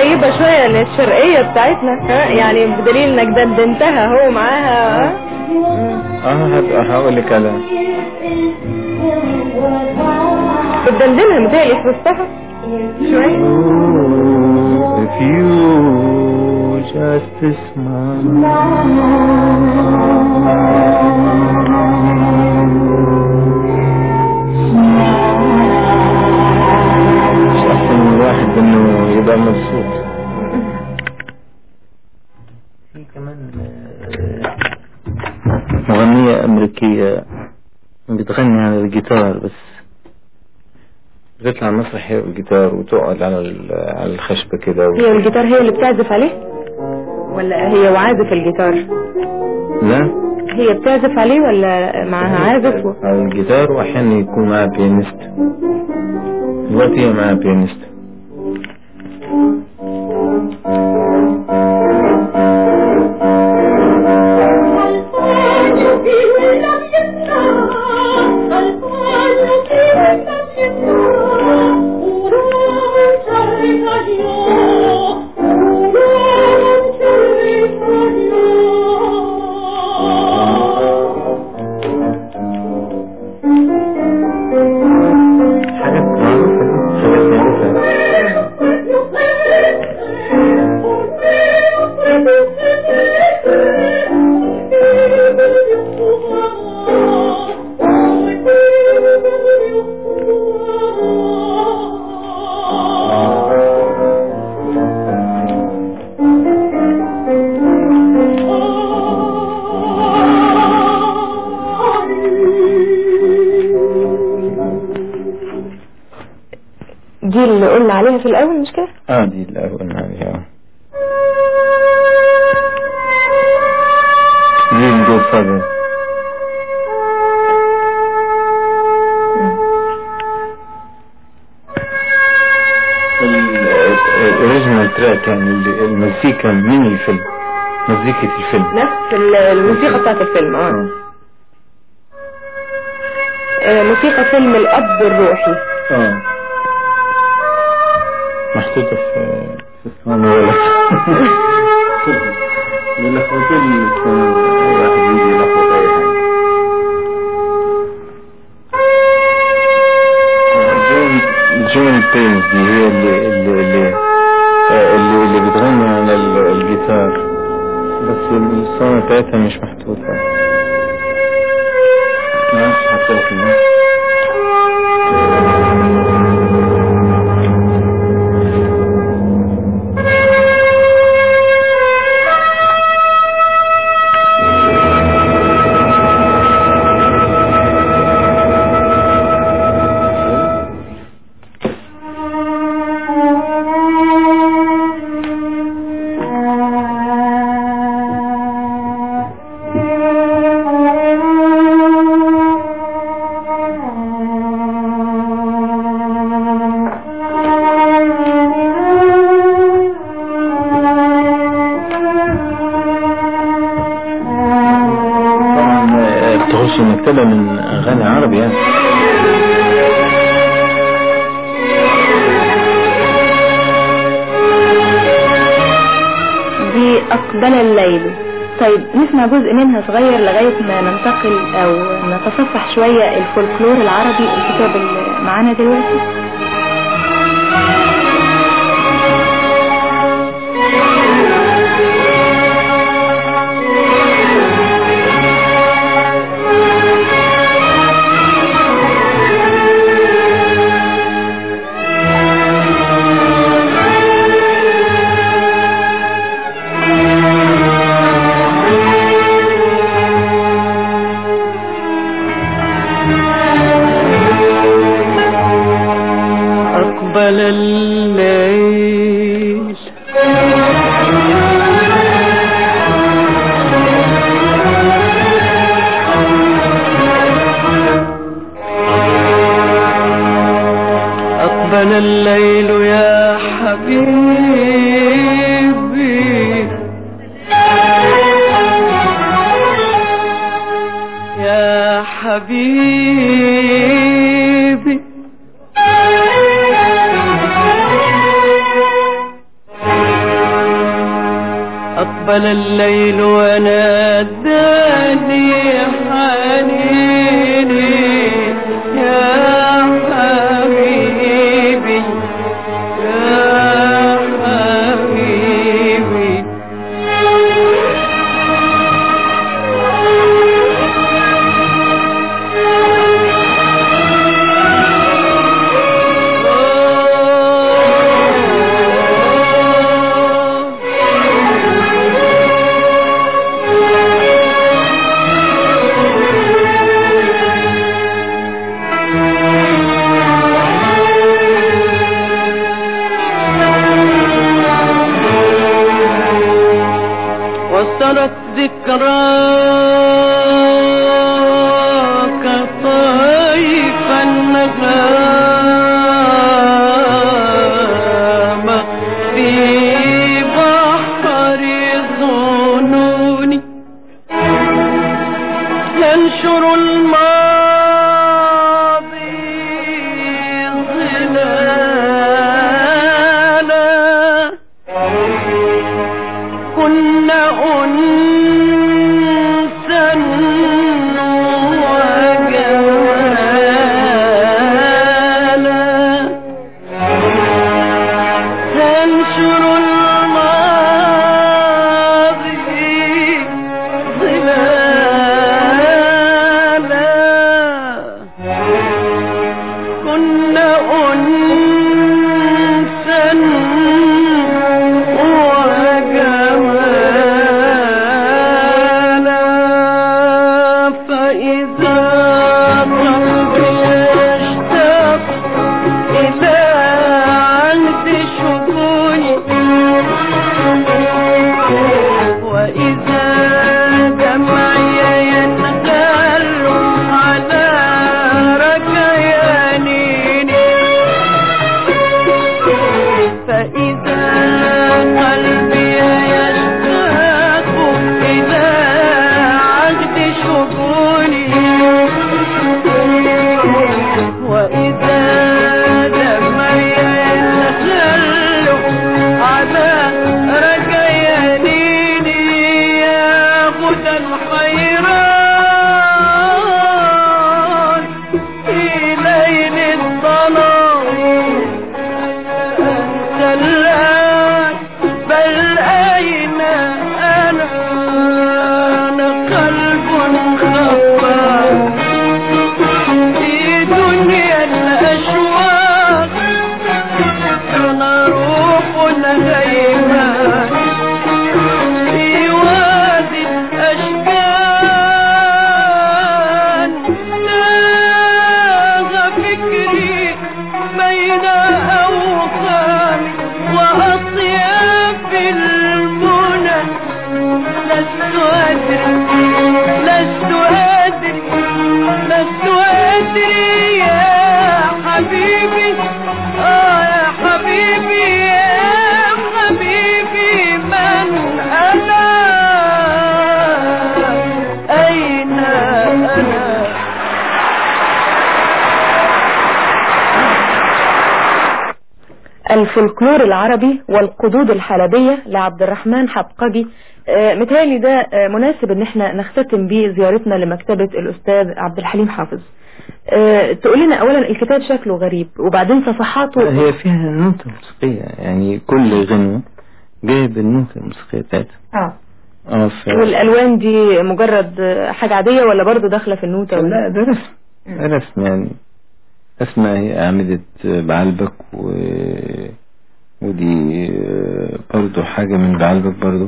قريبة شوية للشرقية بتاعتنا ها يعني بدليل انك دندنتها هو معاها ها اه هبقى هقول لك على بتدندنها متهيألي في وسطها شوية If you just smile مش أحسن من الواحد إنه يبقى مبسوط في كمان مغنية أمريكية بتغني على الجيتار بس بتطلع على المسرح هي بالجيتار وتقعد على ال- على الخشبة كده و... هي الجيتار هي اللي بتعزف عليه ولا هي وعازف الجيتار لا هي بتعزف عليه ولا معاها عازف و... على الجيتار وأحيانا يكون معاها بيانيست دلوقتي هي معاها بيانيست حاجات معروفة دي، حاجات معروفة دي اللي قلنا عليها في الأول مش كده؟ اه دي اللي قلنا عليها دي الجو فاذر الاوريجينال تراك يعني اللي- المزيكا من الفيلم مزيكة الفيلم نفس ال- الموسيقى بتاعت الفيلم اه آه، موسيقى فيلم الأب الروحي اه محطوطة في في اسطوانة ولا بيلخبطوا لي الاسطوانة واحد يجي يلخبط أي حاجة جون جون بينز دي هي اللي اللي اللي آه، اللي, اللي بتغني على ال- الجيتار بس الاسطوانة بتاعتها مش محطوطة ما مش حاطة طبعا آه، بتخش المكتبة من أغاني عربي يعني دي أقبل الليل طيب نسمع جزء منها صغير لغاية ما ننتقل أو نتصفح شوية الفولكلور العربي الكتاب اللي معانا دلوقتي أقبل الليل أقبل الليل يا حبيبي يا حبيبي أقبل الليل وناداني حنيني يا حبيبي يا حبيبي وصلت ذكراك طيف النغام في بحر ظنوني ينشر الماضي ظلالا كنا أنسا وجمالا تنشر الماضي ظلالا كنا أنسا وجمالا فإذا قلبي اشتاق إلى عهد شكوني وإذا دمعي ينغل على ركيانيني فإذا قلبي يشتاق إلى عهد شكوني وإذا دمعي ينغل على ركيانيني يا غدا الحيران في ليل الظلام أنت الآن بل أين أنا أنا قلب خفاف في دنيا الأشواق أنا روح هيمة في وادي الأشجان ناغ فكري بين أوهامي وأطياف المنى لست أدري لست أدري لست أدري يا حبيبي آه يا حبيبي يا حبيبي من أنا أين أنا الفولكلور العربي والقدود الحلبية لعبد الرحمن حبقجي آه، متهيألي ده آه، مناسب ان احنا نختتم بيه زيارتنا لمكتبة الأستاذ عبد الحليم حافظ آه، تقول لنا أولا الكتاب شكله غريب وبعدين صفحاته هي فيها نوتة موسيقية يعني كل غنوة جايب النوتة الموسيقية بتاعتها اه اه ف... والألوان دي مجرد آه، حاجة عادية ولا برضو داخلة في النوتة لا ده رسم ده رسم يعني أسماء هي أعمدة بعلبك و... ودي آه، برضو حاجة من بعلبك برضو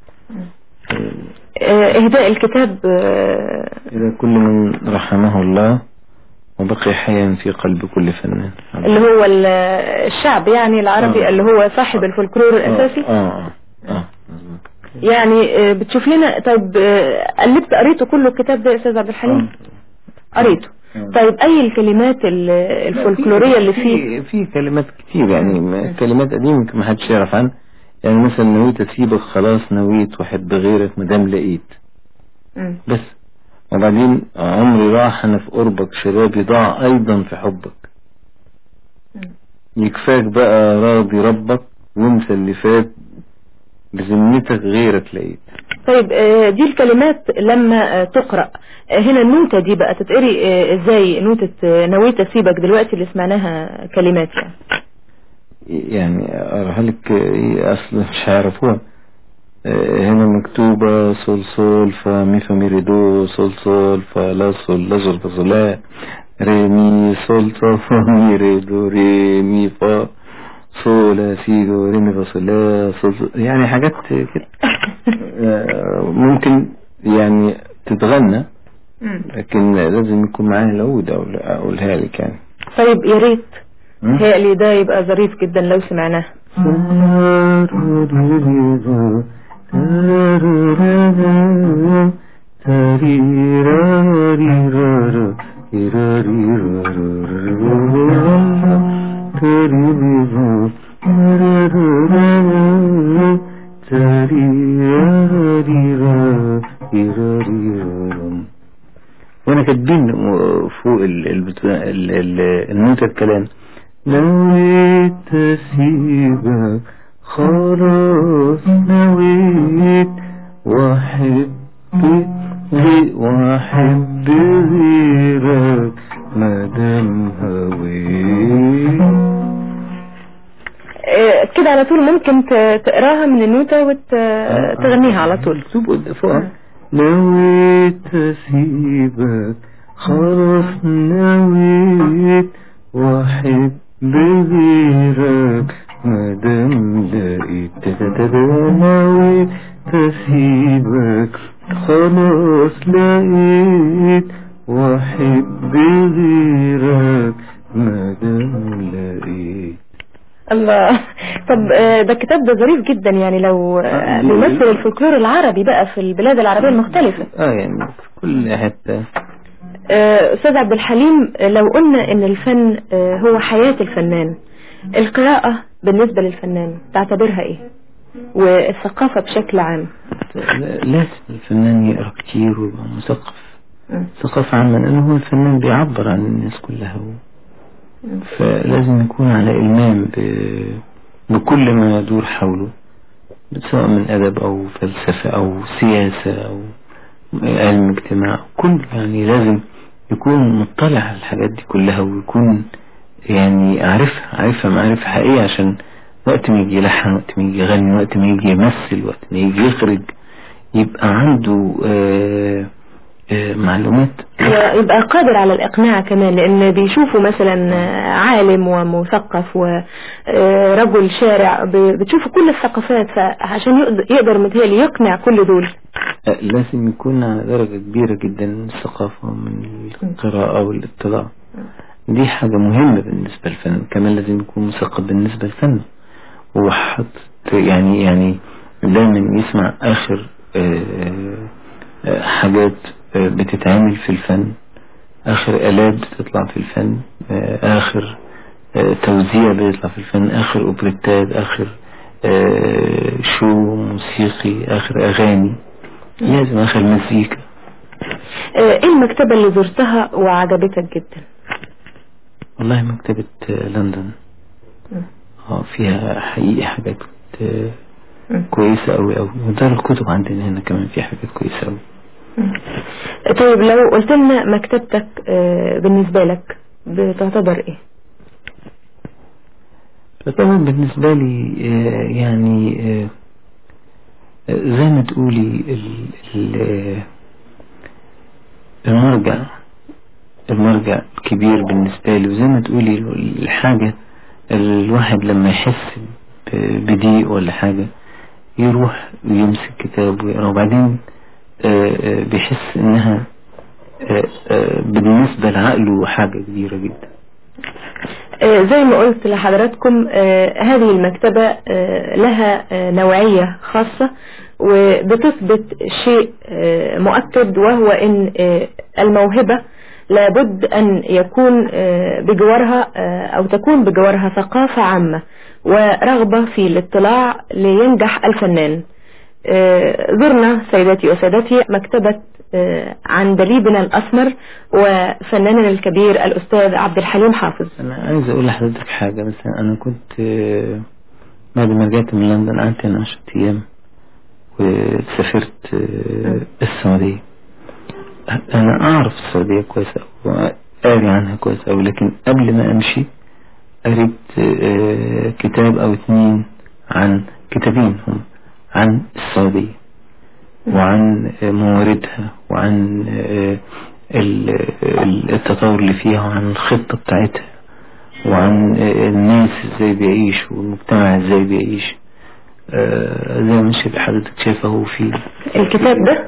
آه، إهداء الكتاب آه، إذا كل من رحمه الله وبقي حيا في قلب كل فنان اللي هو ال- الشعب يعني العربي آه. اللي هو صاحب الفولكلور الأساسي اه اه اه مظبوط. يعني آه، بتشوف لنا طيب آه، قلبت قريته كله الكتاب ده يا أستاذ عبد الحليم قريته آه. طيب أي الكلمات ال- الفولكلورية اللي فيه في في كلمات كتير يعني م- كلمات قديمة يمكن ما حدش يعرف عنها يعني مثلا نويت اسيبك خلاص نويت واحب غيرك مدام لقيت مم. بس وبعدين عمري راح انا في قربك شبابي ضاع ايضا في حبك مم. يكفاك بقى راضي ربك وانسى اللي فات بذمتك غيرك لقيت طيب آه، دي الكلمات لما آه، تقرأ آه، هنا النوتة دي بقى تتقري آه، ازاي نوتة آه، نويت اسيبك دلوقتي اللي سمعناها كلمات يعني يعني اقراها لك إيه اصلا مش هيعرفوها آه، هنا مكتوبة صول صول فا مي فا مي ري دو صول صول فا لا صول لا صول فا صول لا ري مي صول صول فا مي ري دو ري مي فا صول لا سي دو ري مي فا صول لا صول صول يعني حاجات كده آه، ممكن يعني تتغنى مم. لكن لازم يكون معاها العود أو أقولها لك يعني طيب يا ريت م? هيقلي ده يبقى ظريف جدا لو سمعناه وانا كاتبين فوق ال- البتاع- ال- ال- النوتة الكلام نويت اسيبك خلاص نويت واحب غي- واحب غيرك مادام هويت آه، كده على طول ممكن ت- تقراها من النوتة وتغنيها على طول مكتوب قد- فوقها نويت اسيبك خلاص نويت واحب غيرك مادام لقيت تتتتا نويت اسيبك خلاص لقيت واحب غيرك مادام لقيت الله طب آه، ده الكتاب ده ظريف جدا يعني لو آه، آه، بيمثل الفولكلور العربي بقى في البلاد العربية المختلفة اه يعني في كل حتة آه، أستاذ عبد الحليم آه، لو قلنا إن الفن آه، هو حياة الفنان القراءة بالنسبة للفنان تعتبرها إيه؟ والثقافة بشكل عام لازم الفنان يقرأ كتير ويبقى مثقف مم. ثقافة عامة لأنه هو الفنان بيعبر عن الناس كلها هو فلازم يكون على إلمام ب... بكل ما يدور حوله سواء من أدب أو فلسفة أو سياسة أو علم اجتماع كل يعني لازم يكون مطلع على الحاجات دي كلها ويكون يعني عارفها عارفها معارف حقيقية عشان وقت ما يجي يلحن وقت ما يجي يغني وقت ما يجي يمثل وقت ما يجي يخرج يبقى عنده آه آه معلومات ويبقى قادر على الإقناع كمان لأن بيشوفوا مثلا آه، عالم ومثقف ورجل شارع ب- بتشوفوا كل الثقافات فعشان يقدر- يقدر متهيألي يقنع كل دول آه، لازم يكون على درجة كبيرة جدا من الثقافة ومن القراءة والاطلاع دي حاجة مهمة بالنسبة للفن كمان لازم يكون مثقف بالنسبة للفن وحط يعني يعني دايما يسمع آخر آه، آه، حاجات آه، بتتعمل في الفن آخر آلات بتطلع في الفن آه، آخر آه، توزيع بيطلع في الفن آخر أوبريتات آخر آه، شو موسيقي آخر أغاني لازم آخر مزيكا آه، ايه المكتبة اللي زرتها وعجبتك جدا والله مكتبة آه، لندن مم. اه فيها حقيقي حاجات آه، مم. كويسة أوي أوي ودار الكتب عندنا هنا كمان في حاجات كويسة أوي طيب لو قلت لنا مكتبتك آه، بالنسبة لك بتعتبر ايه فطبعا بالنسبة لي آه، يعني آه، آه، زي ما تقولي ال- ال- آه، المرجع المرجع كبير بالنسبة لي وزي ما تقولي الحاجة الواحد لما يحس ب- بضيق ولا حاجة يروح ويمسك كتاب ويقرا وبعدين آه، آه، بيحس انها آه، آه، بالنسبة لعقله حاجة كبيرة جدا آه، زي ما قلت لحضراتكم آه، هذه المكتبة آه، لها آه، نوعية خاصة وبتثبت شيء آه، مؤكد وهو ان آه، الموهبة لابد ان يكون آه، بجوارها آه، او تكون بجوارها ثقافة عامة ورغبة في الاطلاع لينجح الفنان آه، زرنا سيداتي وسادتي مكتبة آه، عندليبنا الأسمر وفناننا الكبير الأستاذ عبد الحليم حافظ انا عايز اقول لحضرتك حاجة مثلا انا كنت آه، بعد ما رجعت من لندن قعدت هنا 10 ايام وسافرت آه، السعودية أنا أعرف السعودية كويس أوي وقاري عنها كويس أوي لكن قبل ما أمشي قريت آه، كتاب أو اتنين عن كتابين هم عن السعودية وعن آه، مواردها وعن آه، ال- ال- التطور اللي فيها وعن الخطة بتاعتها وعن آه، الناس ازاي بيعيش والمجتمع ازاي بيعيش آه، زي ما شايف حضرتك شايفه هو في الكتاب ده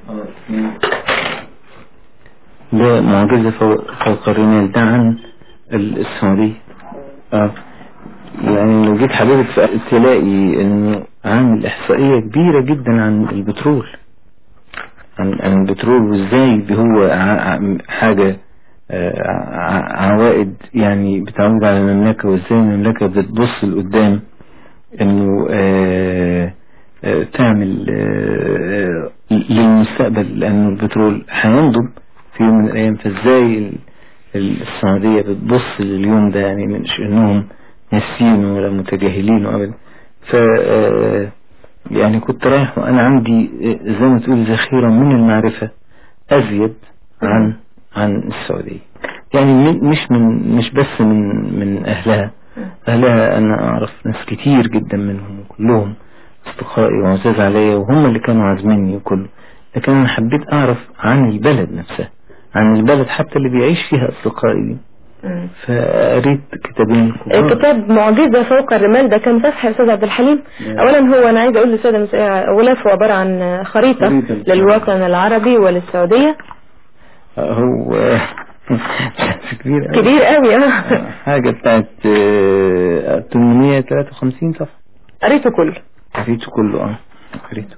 ده معجزة فوق فوق الرمال ده عن ال- السعودية آه. يعني لو جيت حضرتك في- تلاقي انه عامل احصائية كبيرة جدا عن البترول عن, عن البترول وازاي هو ع- ع- حاجة آه، ع- عوائد يعني بتعود على المملكة وازاي المملكة بتبص لقدام انه آه، آه، تعمل آه، آه، للمستقبل لانه البترول هينضب في يوم من الايام فازاي ال- ال- السعودية بتبص لليوم ده يعني مش انهم ناسين ولا متجاهلين ابدا ف آه، يعني كنت رايح وانا عندي آه، زي ما تقول ذخيرة من المعرفة ازيد عن عن السعودية يعني من- مش من مش بس من من اهلها اهلها انا اعرف ناس كتير جدا منهم وكلهم اصدقائي وعزاز عليا وهم اللي كانوا عازميني وكله لكن انا حبيت اعرف عن البلد نفسها عن البلد حتى اللي بيعيش فيها اصدقائي فقريت كتابين كبار. الكتاب معجزة فوق الرمال ده كان صفحة يا أستاذ عبد الحليم نعم. أولا هو أنا عايز أقول للسادة المسائية غلاف هو عبارة عن خريطة خريطة. للوطن العربي وللسعودية هو كبير أوي. كبير قوي اه حاجة بتاعت آه، 853 صفحة قريته كله قريته كله اه قريته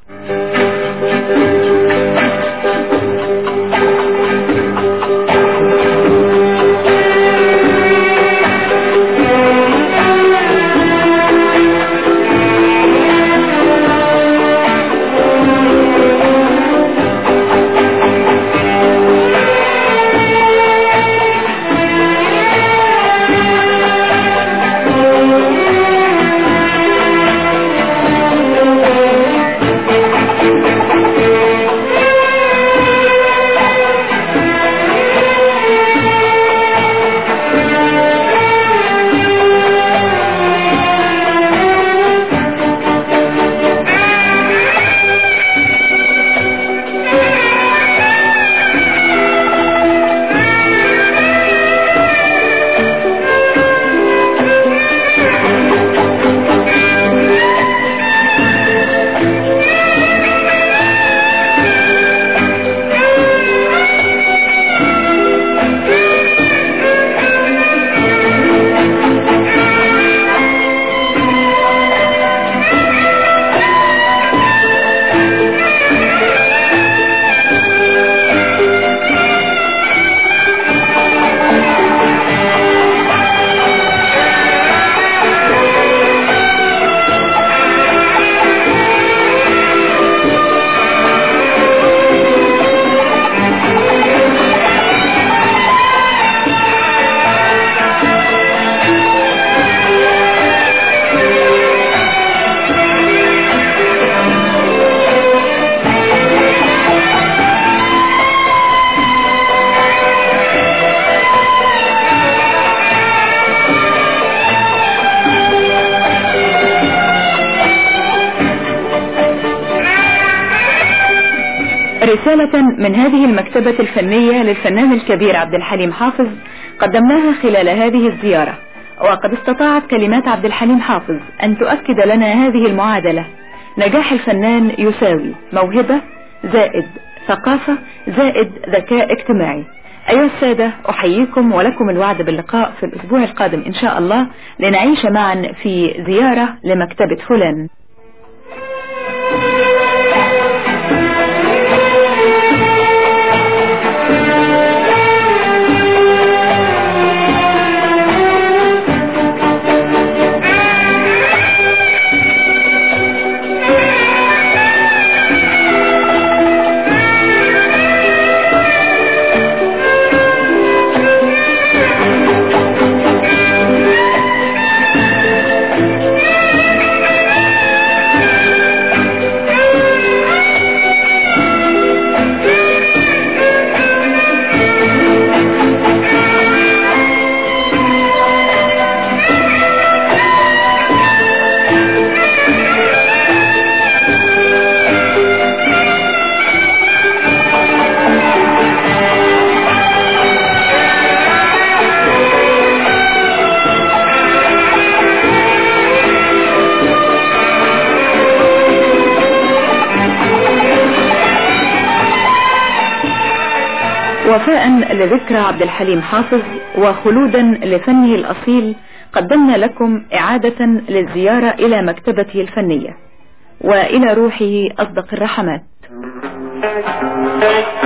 رسالة من هذه المكتبة الفنية للفنان الكبير عبد الحليم حافظ قدمناها خلال هذه الزيارة وقد استطاعت كلمات عبد الحليم حافظ أن تؤكد لنا هذه المعادلة نجاح الفنان يساوي موهبة زائد ثقافة زائد ذكاء اجتماعي أيها السادة أحييكم ولكم الوعد باللقاء في الأسبوع القادم إن شاء الله لنعيش معا في زيارة لمكتبة فلان وفاء لذكرى عبد الحليم حافظ وخلودا لفنه الأصيل قدمنا لكم إعادة للزيارة إلى مكتبته الفنية وإلى روحه أصدق الرحمات